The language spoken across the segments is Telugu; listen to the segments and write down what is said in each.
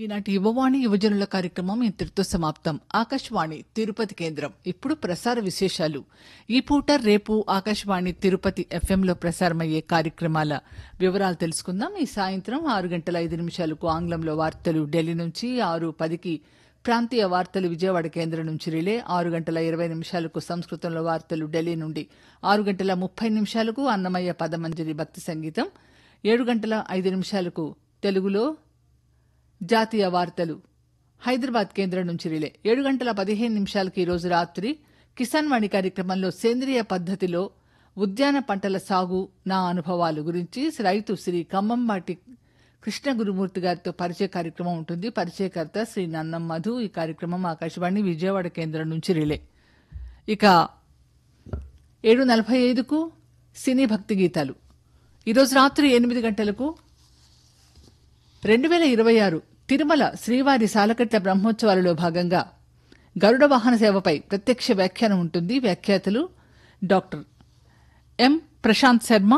ఈనాటి యువవాణి యువజనుల కార్యక్రమం ఇంతటితో సమాప్తం ఆకాశవాణి తిరుపతి కేంద్రం ఇప్పుడు ప్రసార విశేషాలు ఈ పూట రేపు ఆకాశవాణి తిరుపతి ఎఫ్ఎంలో ప్రసారమయ్యే కార్యక్రమాల వివరాలు తెలుసుకుందాం ఈ సాయంత్రం ఆరు గంటల ఐదు నిమిషాలకు ఆంగ్లంలో వార్తలు ఢిల్లీ నుంచి ఆరు పదికి ప్రాంతీయ వార్తలు విజయవాడ కేంద్రం నుంచి రిలే ఆరు గంటల ఇరవై నిమిషాలకు సంస్కృతంలో వార్తలు ఢిల్లీ నుండి ఆరు గంటల ముప్పై నిమిషాలకు అన్నమయ్య పదమంజరి భక్తి సంగీతం ఏడు గంటల ఐదు నిమిషాలకు తెలుగులో జాతీయ వార్తలు హైదరాబాద్ కేంద్రం నుంచి రిలే ఏడు గంటల పదిహేను నిమిషాలకి ఈరోజు రాత్రి కిసాన్ వాణి కార్యక్రమంలో సేంద్రియ పద్ధతిలో ఉద్యాన పంటల సాగు నా అనుభవాలు గురించి రైతు శ్రీ కమ్మంబాటి కృష్ణ గురుమూర్తి గారితో పరిచయ కార్యక్రమం ఉంటుంది పరిచయకర్త శ్రీ నన్నం మధు ఈ కార్యక్రమం ఆకాశవాణి విజయవాడ కేంద్రం నుంచి రిలే ఇక ఏడు నలభై ఐదుకు సినీ భక్తి గీతాలు ఈరోజు రాత్రి ఎనిమిది గంటలకు రెండు వేల ఇరవై ఆరు తిరుమల శ్రీవారి సాలకట్ల బ్రహ్మోత్సవాలలో భాగంగా గరుడ వాహన సేవపై ప్రత్యక్ష వ్యాఖ్యానం ఉంటుంది వ్యాఖ్యాతలు డాక్టర్ ఎం ప్రశాంత్ శర్మ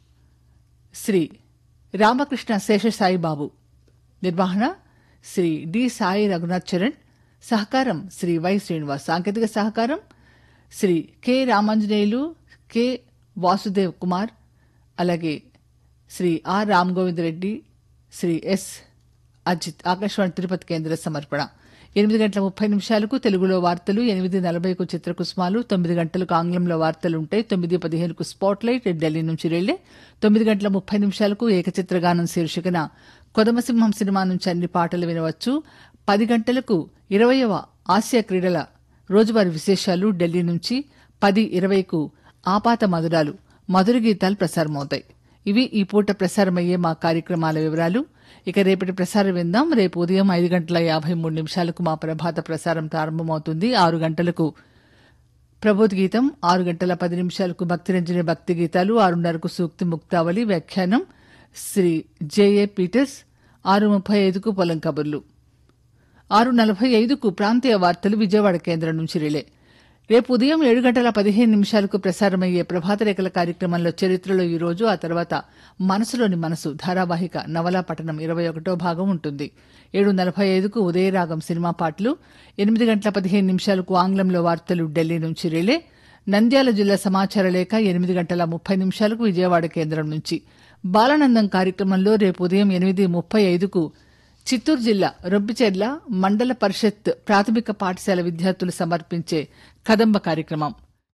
శ్రీ రామకృష్ణ శేషసాయి బాబు నిర్వహణ శ్రీ డి సాయి రఘునాథ్ చరణ్ సహకారం శ్రీ వై శ్రీనివాస్ సాంకేతిక సహకారం శ్రీ కె రామాంజనేయులు కె వాసుదేవ్ కుమార్ అలాగే శ్రీ ఆర్ రామ్ గోవింద్ రెడ్డి శ్రీ ఎస్ అజిత్ ఆకాశవాణి తిరుపతి కేంద్ర సమర్పణ ఎనిమిది గంటల ముప్పై నిమిషాలకు తెలుగులో వార్తలు ఎనిమిది నలభైకు చిత్రకుసుమాలు తొమ్మిది గంటలకు ఆంగ్లంలో వార్తలు ఉంటాయి తొమ్మిది పదిహేనుకు స్పాట్ లైట్ ఢిల్లీ నుంచి రెళ్లే తొమ్మిది గంటల ముప్పై నిమిషాలకు ఏకచిత్రగానం శీర్షికన కొదమసింహం సినిమా నుంచి అన్ని పాటలు వినవచ్చు పది గంటలకు ఇరవయవ ఆసియా క్రీడల రోజువారీ విశేషాలు ఢిల్లీ నుంచి పది ఇరవైకు ఆపాత మధురాలు మధుర గీతాలు ప్రసారమవుతాయి ఇవి ఈ పూట ప్రసారమయ్యే మా కార్యక్రమాల వివరాలు ఇక రేపటి ప్రసారం విందాం రేపు ఉదయం ఐదు గంటల యాభై మూడు నిమిషాలకు మా ప్రభాత ప్రసారం ప్రారంభమవుతుంది ఆరు గంటలకు ప్రబోధ్ గీతం ఆరు గంటల పది నిమిషాలకు భక్తిరంజని భక్తి గీతాలు ఆరున్నరకు సూక్తి ముక్తావళి వ్యాఖ్యానం శ్రీ జేఏ పీటర్స్ ఆరు ముప్పై ఐదుకు పొలం కబుర్లు ఆరు నలభై ఐదుకు ప్రాంతీయ వార్తలు విజయవాడ కేంద్రం నుంచి రిలే రేపు ఉదయం ఏడు గంటల పదిహేను నిమిషాలకు ప్రసారమయ్యే ప్రభాత రేఖల కార్యక్రమంలో చరిత్రలో ఈ రోజు ఆ తర్వాత మనసులోని మనసు ధారావాహిక నవలా పఠనం ఇరవై ఒకటో భాగం ఉంటుంది ఏడు నలభై ఐదుకు ఉదయరాగం సినిమా పాటలు ఎనిమిది గంటల పదిహేను నిమిషాలకు ఆంగ్లంలో వార్తలు ఢిల్లీ నుంచి రిలే నంద్యాల జిల్లా సమాచార లేఖ ఎనిమిది గంటల ముప్పై నిమిషాలకు విజయవాడ కేంద్రం నుంచి బాలానందం కార్యక్రమంలో రేపు ఉదయం ఎనిమిది ముప్పై ఐదుకు చిత్తూరు జిల్లా రొబ్బిచెర్ల మండల పరిషత్ ప్రాథమిక పాఠశాల విద్యార్థులు సమర్పించే కదంబ కార్యక్రమం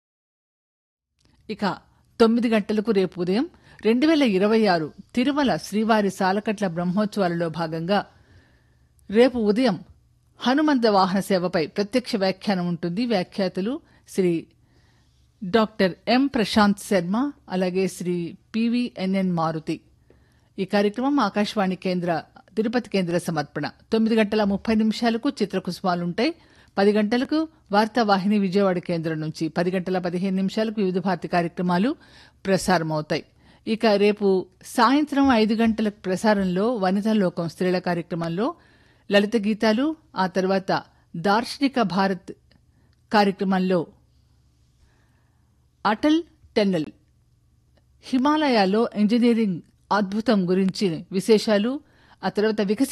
ఇక తొమ్మిది గంటలకు రేపు ఉదయం రెండు వేల ఇరవై ఆరు తిరుమల శ్రీవారి సాలకట్ల బ్రహ్మోత్సవాలలో భాగంగా రేపు ఉదయం హనుమంత వాహన సేవపై ప్రత్యక్ష వ్యాఖ్యానం ఉంటుంది వ్యాఖ్యాతలు శ్రీ డాక్టర్ ఎం ప్రశాంత్ శర్మ అలాగే శ్రీ పివిఎన్ఎన్ మారుతి ఈ కార్యక్రమం ఆకాశవాణి కేంద్ర తిరుపతి కేంద్ర సమర్పణ తొమ్మిది గంటల ముప్పై నిమిషాలకు చిత్రకుసుమాలుంటాయి పది గంటలకు వార్తావాహిని విజయవాడ కేంద్రం నుంచి పది గంటల పదిహేను నిమిషాలకు వివిధ భారతి కార్యక్రమాలు ప్రసారమవుతాయి ఇక రేపు సాయంత్రం ఐదు గంటల ప్రసారంలో వనితా లోకం స్త్రీల కార్యక్రమంలో లలిత గీతాలు ఆ తర్వాత దార్శనిక భారత్ కార్యక్రమంలో అటల్ టెన్నెల్ హిమాలయాలో ఇంజనీరింగ్ అద్భుతం గురించి విశేషాలు ఆ తర్వాత వికసి